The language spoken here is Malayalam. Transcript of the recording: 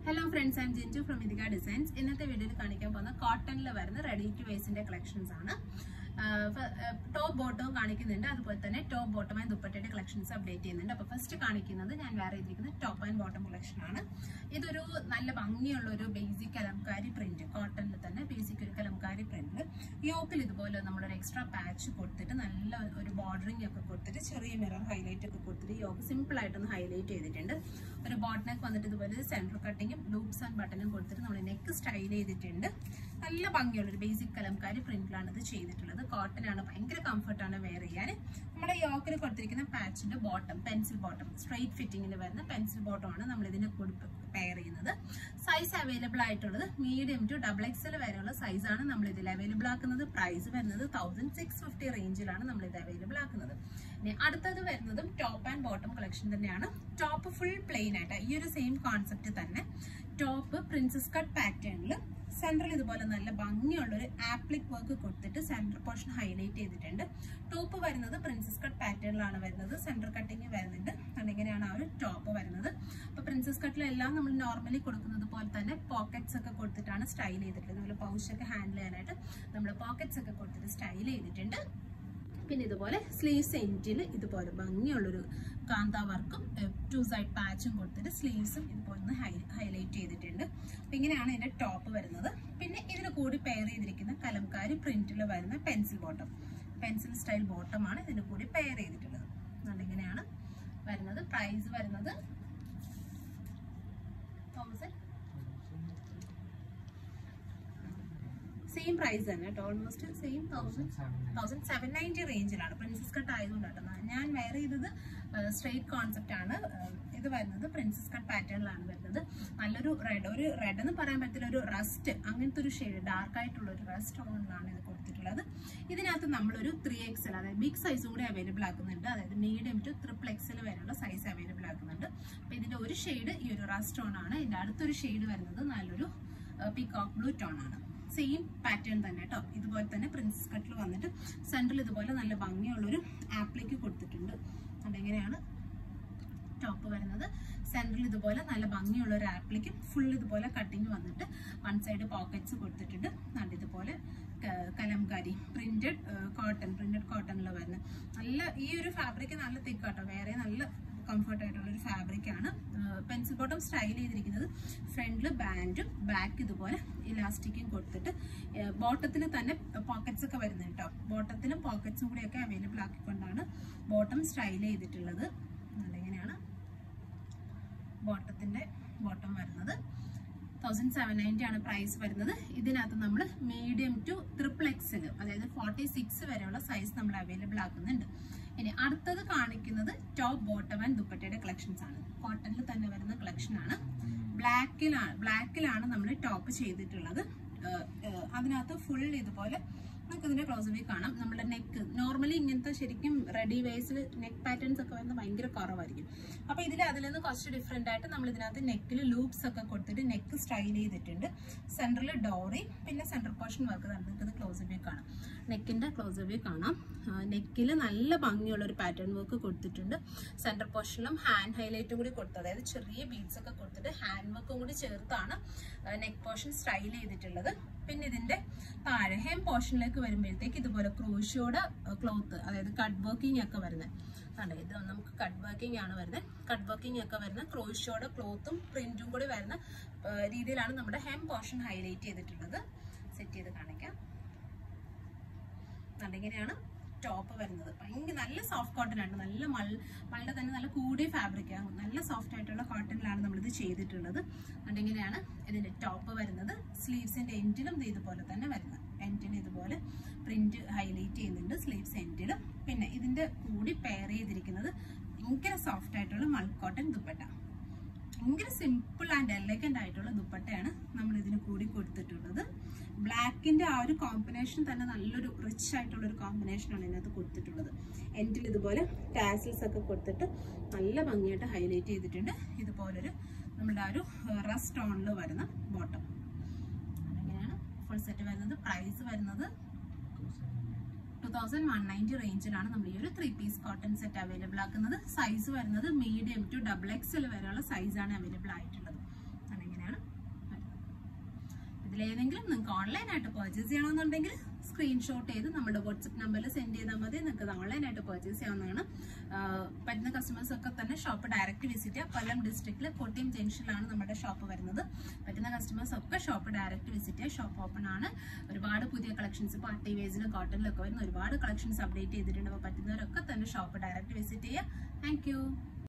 hello friends I'm Jinju from Ithika designs ഇന്നത്തെ വീഡിയോയിൽ കാണിക്കാൻ പോകുന്ന കോട്ടണിൽ വരുന്ന റെഡി ടു വേസിന്റെ കളക്ഷൻസ് ആണ് ടോപ്പ് ബോട്ടവും കാണിക്കുന്നുണ്ട് അതുപോലെ തന്നെ ടോപ്പ് ബോട്ടം ആൻഡ് ദുപ്പട്ടയുടെ കളക്ഷൻസ് അപ്ഡേറ്റ് ചെയ്യുന്നുണ്ട് അപ്പോൾ ഫസ്റ്റ് കാണിക്കുന്നത് ഞാൻ വേറെ ചെയ്തിരിക്കുന്നത് ടോപ്പ് ആൻഡ് ബോട്ടം കളക്ഷൻ ആണ് ഇതൊരു നല്ല ഭംഗിയുള്ള ഒരു ബേസിക് കലംകാരി പ്രിന്റ് കോട്ടണിൽ തന്നെ ബേസിക് ഒരു കലംകാരി പ്രിന്റ് യോക്കിൽ ഇതുപോലെ നമ്മളൊരു എക്സ്ട്രാ പാച്ച് കൊടുത്തിട്ട് നല്ല ഒരു ബോർഡറിംഗ് ഒക്കെ കൊടുത്തിട്ട് ചെറിയ മിറർ ഹൈലൈറ്റ് ഒക്കെ കൊടുത്തിട്ട് യോക്ക് സിമ്പിൾ ആയിട്ടൊന്ന് ഹൈലൈറ്റ് ചെയ്തിട്ടുണ്ട് ഒരു ബോട്ട് നെക്ക് വന്നിട്ട് ഇതുപോലെ സെൻട്രൽ കട്ടിങ്ങും ലൂപ്സ് ആൻഡ് ബട്ടണും കൊടുത്തിട്ട് നമ്മൾ നെക്ക് സ്റ്റൈൽ ചെയ്തിട്ടുണ്ട് നല്ല ഭംഗിയുള്ള ഒരു ബേസിക് കലംകാരി പ്രിന്റിലാണ് ഇത് ചെയ്തിട്ടുള്ളത് കോട്ടൺ ആണ് ഭയങ്കര കംഫർട്ടാണ് വെയർ ചെയ്യാൻ നമ്മുടെ യോക്കിൽ കൊടുത്തിരിക്കുന്ന പാച്ചിന്റെ ബോട്ടം പെൻസിൽ ബോട്ടം സ്ട്രൈറ്റ് ഫിറ്റിംഗിൽ വരുന്ന പെൻസിൽ ബോട്ടം ആണ് നമ്മൾ ഇതിന് പെയർ ചെയ്യുന്നത് സൈസ് അവൈലബിൾ ആയിട്ടുള്ളത് മീഡിയം ടു ഡബിൾ എക്സൽ വരെയുള്ള സൈസാണ് നമ്മൾ ഇതിൽ അവൈലബിൾ ആക്കുന്നത് പ്രൈസ് വരുന്നത് തൗസൻഡ് സിക്സ് ഫിഫ്റ്റി റേഞ്ചിലാണ് നമ്മൾ ഇത് അവൈലബിൾ ആക്കുന്നത് ഇനി അടുത്തത് വരുന്നതും ടോപ്പ് ആൻഡ് ബോട്ടം കളക്ഷൻ തന്നെയാണ് ടോപ്പ് ഫുൾ പ്ലെയിൻ ആയിട്ട് ഈ ഒരു സെയിം കോൺസെപ്റ്റ് തന്നെ ടോപ്പ് പ്രിൻസസ് കട്ട് പാറ്റേണിൽ സെൻട്രൽ ഇതുപോലെ നല്ല ഭംഗിയുള്ള ഒരു ആപ്ലിക് വർക്ക് കൊടുത്തിട്ട് സെൻട്രൽ പോർഷൻ ഹൈലൈറ്റ് ചെയ്തിട്ടുണ്ട് ടോപ്പ് വരുന്നത് പ്രിൻസസ് കട്ട് പാറ്റേണിലാണ് വരുന്നത് സെൻട്രൽ കട്ടിങ് വരുന്നുണ്ട് അതിങ്ങനെയാണ് ആ ഒരു ടോപ്പ് വരുന്നത് അപ്പൊ പ്രിൻസസ് കട്ടിലെല്ലാം നമ്മൾ നോർമലി കൊടുക്കുന്നത് പോലെ തന്നെ പോക്കറ്റ്സ് ഒക്കെ കൊടുത്തിട്ടാണ് സ്റ്റൈൽ ചെയ്തിട്ടുള്ളത് നമ്മൾ പൗച്ച് ഒക്കെ ഹാൻഡിൽ ചെയ്യാനായിട്ട് നമ്മൾ പോക്കറ്റ്സ് ഒക്കെ കൊടുത്തിട്ട് സ്റ്റൈൽ ചെയ്തിട്ടുണ്ട് പിന്നെ ഇതുപോലെ സ്ലീവ്സ് എൻഡിൽ ഇതുപോലെ ഭംഗിയുള്ളൊരു കാന്ത വർക്കും ടു സൈഡ് പാച്ചും കൊടുത്തിട്ട് സ്ലീവ്സും ഇതുപോലെ ഒന്ന് ഹൈലൈറ്റ് ചെയ്തിട്ടുണ്ട് അപ്പൊ ഇങ്ങനെയാണ് ഇതിന്റെ ടോപ്പ് വരുന്നത് പിന്നെ ഇതിന് കൂടി പെയർ ചെയ്തിരിക്കുന്ന കലംകാരി പ്രിന്റിൽ വരുന്ന പെൻസിൽ ബോട്ടം പെൻസിൽ സ്റ്റൈൽ ബോട്ടമാണ് ഇതിന് കൂടി പെയർ ചെയ്തിട്ടുള്ളത് അതുകൊണ്ട് ഇങ്ങനെയാണ് വരുന്നത് പ്രൈസ് വരുന്നത് തൗസൻഡ് സെയിം പ്രൈസ് തന്നെ കേട്ടോ almost same thousand thousand seven ninety റേഞ്ചിലാണ് പ്രിൻസസ് കട്ട് ആയതുകൊണ്ടാണ് ഞാൻ വെയർ ചെയ്തത് സ്ട്രെയിറ്റ് കോൺസെപ്റ്റ് ആണ് ഇത് വരുന്നത് പ്രിൻസസ് കട്ട് പാറ്റേണിലാണ് വരുന്നത് നല്ലൊരു റെഡ് ഒരു റെഡ് എന്ന് പറയാൻ പറ്റില്ല ഒരു റസ്റ്റ് അങ്ങനത്തെ ഒരു ഷെയ്ഡ് ഡാർക്ക് ആയിട്ടുള്ള ഒരു റസ്റ്റ് ടോണിലാണ് ഇത് കൊടുത്തിട്ടുള്ളത് ഇതിനകത്ത് നമ്മളൊരു ത്രീ എക്സൽ അതായത് ബിഗ് സൈസും കൂടി അവൈലബിൾ ആക്കുന്നുണ്ട് അതായത് മീഡിയം ടു ട്രിപ്പിൾ എക്സൽ വരെയുള്ള സൈസ് അവൈലബിൾ ആക്കുന്നുണ്ട് അപ്പൊ ഇതിന്റെ ഒരു ഷെയ്ഡ് ഈ ഒരു റസ്റ്റ് ടോൺ ആണ് ഇതിന്റെ അടുത്തൊരു ഷെയ്ഡ് വരുന്നത് നല്ലൊരു പീകോക്ക് ബ്ലൂ ടോൺ ആണ് സെയിം പാറ്റേൺ തന്നെ കേട്ടോ ഇതുപോലെ തന്നെ പ്രിൻസസ് കട്ടിൽ വന്നിട്ട് സെൻട്രൽ ഇതുപോലെ നല്ല ഭംഗിയുള്ളൊരു ആപ്ലിക്ക് കൊടുത്തിട്ടുണ്ട് അതെങ്ങനെയാണ് ടോപ്പ് വരുന്നത് സെൻട്രൽ ഇതുപോലെ നല്ല ഭംഗിയുള്ള ഒരു ആപ്ലിക്കും ഫുൾ ഇതുപോലെ കട്ടിങ് വന്നിട്ട് വൺ സൈഡ് പോക്കറ്റ്സ് കൊടുത്തിട്ടുണ്ട് നല്ല ഇതുപോലെ കലംകാരി പ്രിന്റഡ് കോട്ടൺ പ്രിന്റഡ് കോട്ടണിൽ വരുന്നത് നല്ല ഈ ഒരു ഫാബ്രിക് നല്ല തിക്കാട്ടോ വേറെ നല്ല കംഫർട്ട് ആയിട്ടുള്ള ഒരു ഫാബ്രിക് ആണ് പെൻസിൽ ബോട്ടം സ്റ്റൈൽ ചെയ്തിരിക്കുന്നത് ഫ്രണ്ടിൽ ബാൻഡും ബാക്ക് ഇതുപോലെ ഇലാസ്റ്റിക്കും കൊടുത്തിട്ട് ബോട്ടത്തിൽ തന്നെ പോക്കറ്റ്സ് ഒക്കെ വരുന്നത് കേട്ടോ ബോട്ടത്തിലും പോക്കറ്റ്സും കൂടി ഒക്കെ അവൈലബിൾ ആക്കിക്കൊണ്ടാണ് ബോട്ടം സ്റ്റൈൽ ചെയ്തിട്ടുള്ളത് അതെങ്ങനെയാണ് ബോട്ടത്തിന്റെ ബോട്ടം വരുന്നത് തൗസൻഡ് സെവൻ നയൻറ്റി ആണ് പ്രൈസ് വരുന്നത് ഇതിനകത്ത് നമ്മൾ മീഡിയം ടു ട്രിപ്പിൾ എക്സൽ അതായത് ഫോർട്ടി സിക്സ് വരെയുള്ള സൈസ് നമ്മൾ അവൈലബിൾ ആക്കുന്നുണ്ട് ഇനി അടുത്തത് കാണിക്കുന്നത് ടോപ്പ് ബോട്ടം ആൻഡ് ദുപ്പട്ടയുടെ കളക്ഷൻസ് ആണ് കോട്ടണിൽ തന്നെ വരുന്ന കളക്ഷൻ ആണ് ബ്ലാക്കിലാണ് ബ്ലാക്കിലാണ് നമ്മൾ ടോപ്പ് ചെയ്തിട്ടുള്ളത് അതിനകത്ത് ഫുൾ ഇതുപോലെ നമുക്ക് ഇതിന്റെ ക്ലോസ് വ്യൂ കാണാം നമ്മുടെ നെക്ക് നോർമലി ഇങ്ങനത്തെ ശരിക്കും റെഡി വേസിൽ നെക്ക് പാറ്റേൺസ് ഒക്കെ വരുന്നത് ഭയങ്കര കുറവായിരിക്കും അപ്പൊ ഇതിൽ അതിൽ നിന്ന് കുറച്ച് ഡിഫറെന്റ് ആയിട്ട് നമ്മൾ ഇതിനകത്ത് നെക്കിൽ ലൂപ്സ് ഒക്കെ കൊടുത്തിട്ട് നെക്ക് സ്റ്റൈൽ ചെയ്തിട്ടുണ്ട് സെൻട്രൽ ഡോറി പിന്നെ സെൻട്രൽ പോർഷൻ വർക്ക് നമുക്ക് ഇത് ക്ലോസ് വ്യൂ കാണാം നെക്കിന്റെ ക്ലോസ് വ്യൂ കാണാം നെക്കിൽ നല്ല ഭംഗിയുള്ള ഒരു പാറ്റേൺ വർക്ക് കൊടുത്തിട്ടുണ്ട് സെൻട്രൽ പോർഷനിലും ഹാൻഡ് ഹൈലൈറ്റും കൂടി കൊടുത്തു അതായത് ചെറിയ ബീഡ്സ് ഒക്കെ കൊടുത്തിട്ട് ഹാൻഡ് വർക്കും കൂടി ചേർത്താണ് നെക്ക് പോർഷൻ സ്റ്റൈൽ ചെയ്തിട്ടുള്ളത് പിന്നെ ഇതിന്റെ താഴെ ഹെം പോർഷനിലേക്ക് വരുമ്പോഴത്തേക്ക് ഇതുപോലെ ക്രൂഷിയോടെ ക്ലോത്ത് അതായത് കട്ട് വർക്കിംഗ് ഒക്കെ വരുന്നത് അതെ ഇത് നമുക്ക് കട്ട് വർക്കിംഗ് ആണ് വരുന്നത് കട്ട് വർക്കിംഗ് ഒക്കെ വരുന്ന ക്രോഷിയോടെ ക്ലോത്തും പ്രിന്റും കൂടി വരുന്ന രീതിയിലാണ് നമ്മുടെ ഹെം പോർഷൻ ഹൈലൈറ്റ് ചെയ്തിട്ടുള്ളത് സെറ്റ് ചെയ്ത് കാണിക്കാം അതിങ്ങനെയാണ് ടോപ്പ് വരുന്നത് ഭയങ്കര നല്ല സോഫ്റ്റ് കോട്ടൺ ആണ് നല്ല മൾ മളുടെ തന്നെ നല്ല കൂടിയ ഫാബ്രിക് ആണ് നല്ല സോഫ്റ്റ് ആയിട്ടുള്ള കോട്ടണിലാണ് നമ്മളിത് ചെയ്തിട്ടുള്ളത് അതിങ്ങനെയാണ് ഇതിന്റെ ടോപ്പ് വരുന്നത് സ്ലീവ്സിന്റെ എൻഡിലും ഇതുപോലെ തന്നെ വരുന്നത് എൻഡിന് ഇതുപോലെ പ്രിന്റ് ഹൈലൈറ്റ് ചെയ്യുന്നുണ്ട് സ്ലീവ്സ് എൻഡിലും പിന്നെ ഇതിന്റെ കൂടി പെയർ ചെയ്തിരിക്കുന്നത് ഭയങ്കര സോഫ്റ്റ് ആയിട്ടുള്ള മൾ കോട്ടൺ ദുപ്പട്ട ഭയങ്കര സിമ്പിൾ ആൻഡ് എലഗന്റ് ആയിട്ടുള്ള ദുപ്പട്ടയാണ് നമ്മൾ ഇതിന് കൂടി കൊടുത്തിട്ടുള്ളത് ബ്ലാക്കിന്റെ ആ ഒരു കോമ്പിനേഷൻ തന്നെ നല്ലൊരു റിച്ച് ആയിട്ടുള്ള ഒരു കോമ്പിനേഷനാണ് ഇതിനകത്ത് കൊടുത്തിട്ടുള്ളത് എൻഡിൽ ഇതുപോലെ ടാസിൽസ് ഒക്കെ കൊടുത്തിട്ട് നല്ല ഭംഗിയായിട്ട് ഹൈലൈറ്റ് ചെയ്തിട്ടുണ്ട് ഇതുപോലൊരു നമ്മുടെ ആ ഒരു റസ് ടോണിൽ വരുന്ന ബോട്ടം അങ്ങനെയാണ് ഫുൾ സെറ്റ് വരുന്നത് പ്രൈസ് വരുന്നത് ടു തൗസൻഡ് വൺ നയൻറ്റി റേഞ്ചിലാണ് നമ്മൾ ഈ ഒരു three piece cotton set available ആക്കുന്നത് സൈസ് വരുന്നത് മീഡിയം ടു ഡബിൾ എക്സൽ വരെയുള്ള സൈസാണ് അവൈലബിൾ ആയിട്ടുള്ളത് അതെങ്ങനെയാണ് ഇതിലേതെങ്കിലും നിങ്ങൾക്ക് ഓൺലൈനായിട്ട് പർച്ചേസ് ചെയ്യണമെന്നുണ്ടെങ്കിൽ സ്ക്രീൻഷോട്ട് ചെയ്ത് നമ്മുടെ വാട്സപ്പ് നമ്പറിൽ സെൻഡ് ചെയ്താൽ മതി നിങ്ങൾക്ക് ഓൺലൈനായിട്ട് പർച്ചേസ് ചെയ്യാവുന്നതാണ് ആഹ് പറ്റുന്ന കസ്റ്റമേഴ്സ് ഒക്കെ തന്നെ ഷോപ്പ് ഡയറക്റ്റ് വിസിറ്റ് ചെയ്യുക കൊല്ലം ഡിസ്ട്രിക്റ്റിൽ കോട്ടയം ജംഗ്ഷനിലാണ് നമ്മുടെ ഷോപ്പ് വരുന്നത് പറ്റുന്ന കസ്റ്റമേഴ്സ് ഒക്കെ ഷോപ്പ് ഡയറക്റ്റ് വിസിറ്റ് ചെയ്യുക ഷോപ്പ് ഓപ്പൺ ആണ് ഒരുപാട് പുതിയ കളക്ഷൻസ് പാർട്ടി വേസിലും കോട്ടണിലൊക്കെ വരുന്ന ഒരുപാട് കളക്ഷൻസ് അപ്ഡേറ്റ് ചെയ്തിട്ടുണ്ട് അപ്പോൾ പറ്റുന്നവരൊക്കെ തന്നെ ഷോപ്പ് ഡയറക്റ്റ് വിസിറ്റ് ചെയ്യുക താങ്ക്